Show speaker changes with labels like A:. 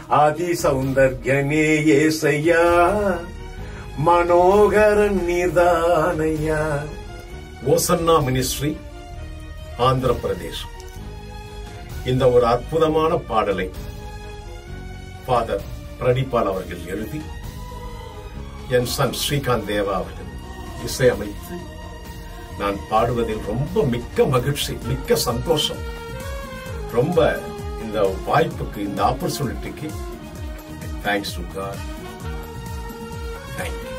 A: ஆதி சௌந்தர்யனே ஏசையா மனோகரன் நீதானையா ஓசன்னா மினிஸ்ட்ரி ஆந்திர பிரதேசம் இந்த ஒரு அற்புதமான பாடலை ஃபாதர் பிரடிபால் அவர்கள் எழுதி என் சன் ஸ்ரீகாந்த் தேவா அவர்கள் இசையமைத்து நான் பாடுவதில் ரொம்ப மிக்க மகிழ்ச்சி மிக்க சந்தோஷம் ரொம்ப இந்த வாய்ப்புக்கு இந்த ஆப்பர்ச்சுனிட்டிக்கு தேங்க்ஸ் டு காட் தேங்க்யூ